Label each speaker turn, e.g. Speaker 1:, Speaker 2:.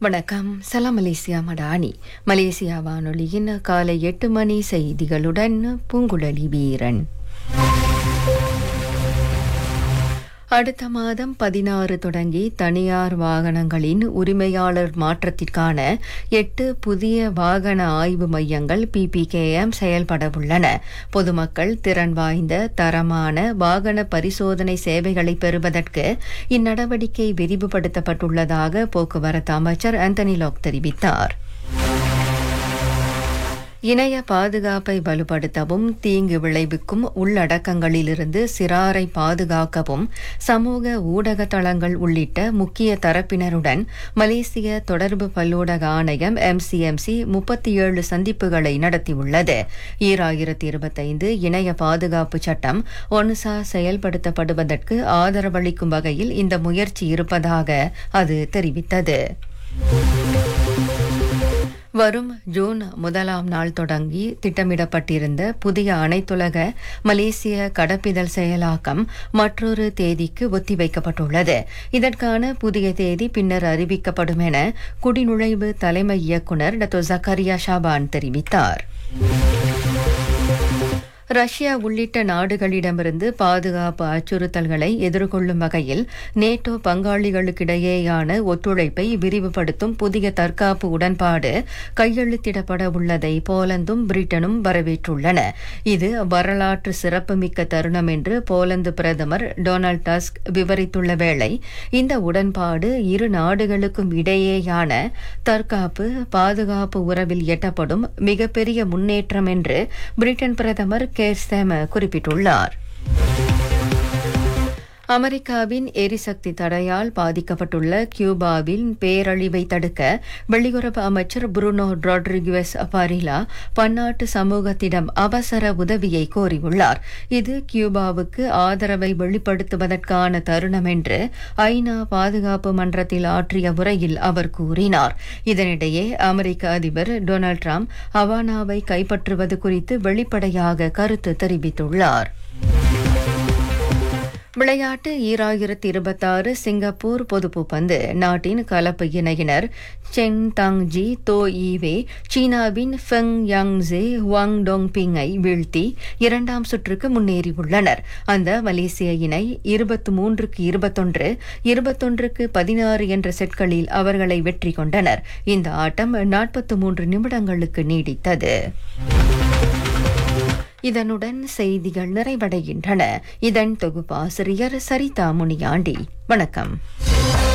Speaker 1: வணக்கம் சலாம் Malaysia Madani Malaysia வானொலியின் காலை எட்டு மணி செய்திகளுடன் பூங்குழலி வீரன் அடுத்த மாதம் பதினாறு தொடங்கி தனியார் வாகனங்களின் உரிமையாளர் மாற்றத்திற்கான எட்டு புதிய வாகன ஆய்வு மையங்கள் பிபிகேஎம் செயல்படவுள்ளன பொதுமக்கள் திறன் வாய்ந்த தரமான வாகன பரிசோதனை சேவைகளை பெறுவதற்கு இந்நடவடிக்கை விரிவுபடுத்தப்பட்டுள்ளதாக போக்குவரத்து அமைச்சர் ஆந்தனி லாக் தெரிவித்தார் இணைய பாதுகாப்பை வலுப்படுத்தவும் தீங்கு விளைவிக்கும் உள்ளடக்கங்களிலிருந்து சிறாரை பாதுகாக்கவும் சமூக ஊடக தளங்கள் உள்ளிட்ட முக்கிய தரப்பினருடன் மலேசிய தொடர்பு பல்லூடக ஆணையம் எம்சிஎம்சி முப்பத்தி ஏழு சந்திப்புகளை நடத்தியுள்ளது ஈராயிரத்தி இருபத்தைந்து இணைய பாதுகாப்பு சட்டம் ஒன்சா செயல்படுத்தப்படுவதற்கு ஆதரவளிக்கும் வகையில் இந்த முயற்சி இருப்பதாக அது தெரிவித்தது வரும் ஜூன் முதலாம் நாள் தொடங்கி திட்டமிடப்பட்டிருந்த புதிய அனைத்துலக மலேசிய கடப்பிதழ் செயலாக்கம் மற்றொரு தேதிக்கு ஒத்திவைக்கப்பட்டுள்ளது இதற்கான புதிய தேதி பின்னர் அறிவிக்கப்படும் என குடிநுழைவு தலைமை இயக்குநர் டத்தோ ஜக்கரியா ஷாபான் தெரிவித்தார் ரஷ்யா உள்ளிட்ட நாடுகளிடமிருந்து பாதுகாப்பு அச்சுறுத்தல்களை எதிர்கொள்ளும் வகையில் நேட்டோ பங்காளிகளுக்கிடையேயான ஒத்துழைப்பை விரிவுபடுத்தும் புதிய தற்காப்பு உடன்பாடு கையெழுத்திடப்பட உள்ளதை போலந்தும் பிரிட்டனும் வரவேற்றுள்ளன இது வரலாற்று சிறப்புமிக்க தருணம் என்று போலந்து பிரதமர் டொனால்ட் டஸ்க் விவரித்துள்ள வேளை இந்த உடன்பாடு இரு நாடுகளுக்கும் இடையேயான தற்காப்பு பாதுகாப்பு உறவில் எட்டப்படும் மிகப்பெரிய முன்னேற்றம் என்று பிரிட்டன் பிரதமர் கேர் ஸ்தேம குறிப்பிட்டுள்ளார் அமெரிக்காவின் எரிசக்தி தடையால் பாதிக்கப்பட்டுள்ள கியூபாவின் பேரழிவை தடுக்க வெளியுறவு அமைச்சர் புருனோ ரொட்ரிகுவஸ் பாரிலா பன்னாட்டு சமூகத்திடம் அவசர உதவியை கோரியுள்ளார் இது கியூபாவுக்கு ஆதரவை வெளிப்படுத்துவதற்கான தருணம் என்று ஐநா பாதுகாப்பு மன்றத்தில் ஆற்றிய உரையில் அவர் கூறினார் இதனிடையே அமெரிக்க அதிபர் டொனால்டு டிரம்ப் ஹவானாவை கைப்பற்றுவது குறித்து வெளிப்படையாக கருத்து தெரிவித்துள்ளார் விளையாட்டு ஈராயிரத்தி இருபத்தாறு சிங்கப்பூர் பொதுப்புப்பந்து நாட்டின் கலப்பு இணையினர் சென் தங் ஜி தோ ஈவே சீனாவின் Feng Yang Je Wang Dong பிங்கை வீழ்த்தி இரண்டாம் சுற்றுக்கு முன்னேறியுள்ளனர் அந்த மலேசிய இணை இருபத்தி மூன்றுக்கு இருபத்தொன்று இருபத்தொன்றுக்கு பதினாறு என்ற செட்களில் அவர்களை வெற்றி கொண்டனர் இந்த ஆட்டம் நாற்பத்தி மூன்று நிமிடங்களுக்கு நீடித்தது இதனுடன் செய்திகள் நிறைவடைகின்றன இதன் தொகுப்பாசிரியர் சரிதா முனியாண்டி வணக்கம்